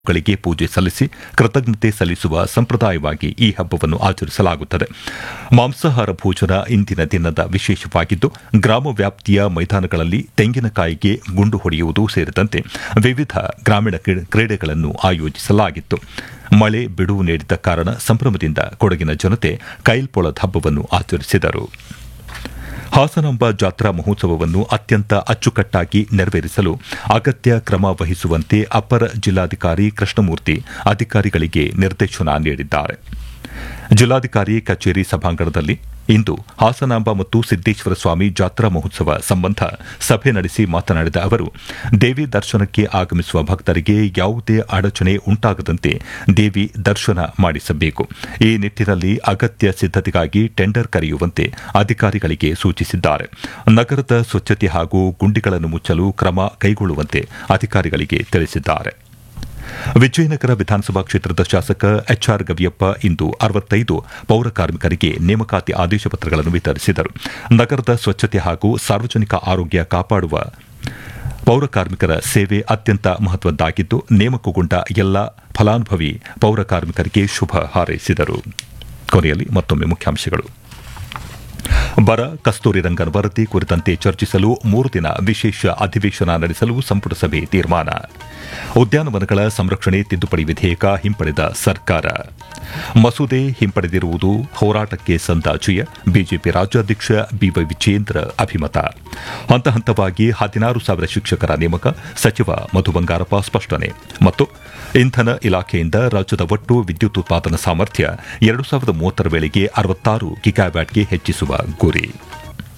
ಗಳಿಗೆ ಪೂಜೆ ಸಲ್ಲಿಸಿ ಕೃತಜ್ಞತೆ ಸಲ್ಲಿಸುವ ಸಂಪ್ರದಾಯವಾಗಿ ಈ ಹಬ್ಬವನ್ನು ಆಚರಿಸಲಾಗುತ್ತದೆ ಮಾಂಸಾಹಾರ ಭೋಜನ ಇಂದಿನ ದಿನದ ವಿಶೇಷವಾಗಿದ್ದು ಗ್ರಾಮ ವ್ಯಾಪ್ತಿಯ ಮೈದಾನಗಳಲ್ಲಿ ತೆಂಗಿನಕಾಯಿಗೆ ಗುಂಡು ಹೊಡೆಯುವುದು ಸೇರಿದಂತೆ ವಿವಿಧ ಗ್ರಾಮೀಣ ಕ್ರೀಡೆಗಳನ್ನು ಆಯೋಜಿಸಲಾಗಿತ್ತು ಮಳೆ ಬಿಡುವು ನೀಡಿದ್ದ ಕಾರಣ ಸಂಭ್ರಮದಿಂದ ಕೊಡಗಿನ ಜನತೆ ಕೈಲ್ಪೊಳದ್ ಹಬ್ಬವನ್ನು ಆಚರಿಸಿದರು ಹಾಸನಾಂಬ ಜಾತ್ರಾ ಮಹೋತ್ಸವವನ್ನು ಅತ್ಯಂತ ಅಚ್ಚುಕಟ್ಟಾಗಿ ನೆರವೇರಿಸಲು ಅಗತ್ಯ ಕ್ರಮ ವಹಿಸುವಂತೆ ಅಪರ ಜಿಲ್ಲಾಧಿಕಾರಿ ಕೃಷ್ಣಮೂರ್ತಿ ಅಧಿಕಾರಿಗಳಿಗೆ ನಿರ್ದೇಶನ ನೀಡಿದ್ದಾರೆ ಜಿಲ್ಲಾಧಿಕಾರಿ ಕಚೇರಿ ಸಭಾಂಗಣದಲ್ಲಿ ಇಂದು ಹಾಸನಾಂಬ ಮತ್ತು ಸಿದ್ದೇಶ್ವರ ಸ್ವಾಮಿ ಜಾತ್ರಾ ಮಹೋತ್ಸವ ಸಂಬಂಧ ಸಭೆ ನಡೆಸಿ ಮಾತನಾಡಿದ ಅವರು ದೇವಿ ದರ್ಶನಕ್ಕೆ ಆಗಮಿಸುವ ಭಕ್ತರಿಗೆ ಯಾವುದೇ ಅಡಚಣೆ ಉಂಟಾಗದಂತೆ ದೇವಿ ದರ್ಶನ ಮಾಡಿಸಬೇಕು ಈ ನಿಟ್ಟಿನಲ್ಲಿ ಅಗತ್ಯ ಸಿದ್ದತೆಗಾಗಿ ಟೆಂಡರ್ ಕರೆಯುವಂತೆ ಅಧಿಕಾರಿಗಳಿಗೆ ಸೂಚಿಸಿದ್ದಾರೆ ನಗರದ ಸ್ವಚ್ಛತೆ ಹಾಗೂ ಗುಂಡಿಗಳನ್ನು ಮುಚ್ಚಲು ಕ್ರಮ ಕೈಗೊಳ್ಳುವಂತೆ ಅಧಿಕಾರಿಗಳಿಗೆ ತಿಳಿಸಿದ್ದಾರೆ ವಿಜಯನಗರ ವಿಧಾನಸಭಾ ಕ್ಷೇತ್ರದ ಶಾಸಕ ಎಚ್ಆರ್ ಗವಿಯಪ್ಪ ಇಂದು ಅರವತ್ತೈದು ಪೌರ ಕಾರ್ಮಿಕರಿಗೆ ನೇಮಕಾತಿ ಆದೇಶ ಪತ್ರಗಳನ್ನು ವಿತರಿಸಿದರು ನಗರದ ಸ್ವಚ್ಛತೆ ಹಾಗೂ ಸಾರ್ವಜನಿಕ ಆರೋಗ್ಯ ಕಾಪಾಡುವ ಪೌರ ಕಾರ್ಮಿಕರ ಸೇವೆ ಅತ್ಯಂತ ಮಹತ್ವದ್ದಾಗಿದ್ದು ನೇಮಕಗೊಂಡ ಎಲ್ಲ ಫಲಾನುಭವಿ ಪೌರ ಕಾರ್ಮಿಕರಿಗೆ ಶುಭ ಹಾರೈಸಿದರು ಕೊನೆಯಲ್ಲಿ ಮತ್ತೊಮ್ಮೆ ಮುಖ್ಯಾಂಶಗಳು ಬರ ಕಸ್ತೂರಿ ರಂಗನ್ ವರದಿ ಕುರಿತಂತೆ ಚರ್ಚಿಸಲು ಮೂರು ದಿನ ವಿಶೇಷ ಅಧಿವೇಶನ ನಡೆಸಲು ಸಂಪುಟ ಸಭೆ ತೀರ್ಮಾನ ಉದ್ಯಾನವನಗಳ ಸಂರಕ್ಷಣೆ ತಿದ್ದುಪಡಿ ವಿಧೇಯಕ ಹಿಂಪಡೆದ ಸರ್ಕಾರ ಮಸೂದೆ ಹಿಂಪಡೆದಿರುವುದು ಹೋರಾಟಕ್ಕೆ ಸಂದ ಜಯ ಬಿಜೆಪಿ ರಾಜ್ಯಾಧ್ಯಕ್ಷ ಬಿವೈ ವಿಜೇಂದ್ರ ಅಭಿಮತ ಹಂತ ಹಂತವಾಗಿ ಹದಿನಾರು ಸಾವಿರ ಶಿಕ್ಷಕರ ನೇಮಕ ಸಚಿವ ಮಧು ಬಂಗಾರಪ್ಪ ಸ್ಪಷ್ಟನೆ ಮತ್ತು ಇಂಧನ ಇಲಾಖೆಯಿಂದ ರಾಜ್ಯದ ಒಟ್ಟು ವಿದ್ಯುತ್ ಉತ್ಪಾದನಾ ಸಾಮರ್ಥ್ಯ ಎರಡು ಸಾವಿರದ ಮೂವತ್ತರ ವೇಳೆಗೆ ಅರವತ್ತಾರು ಗಿಗಾವ್ಯಾಟ್ಗೆ ಹೆಚ್ಚಿಸುವ ಗುರಿ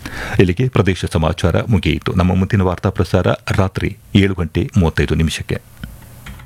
ಇಲ್ಲಿಗೆ ಪ್ರದೇಶ ಸಮಾಚಾರ ಮುಗಿಯಿತು ನಮ್ಮ ಮುಂದಿನ ವಾರ್ತಾ ಪ್ರಸಾರ ರಾತ್ರಿ ಏಳು ಗಂಟೆ ಮೂವತ್ತೈದು ನಿಮಿಷಕ್ಕೆ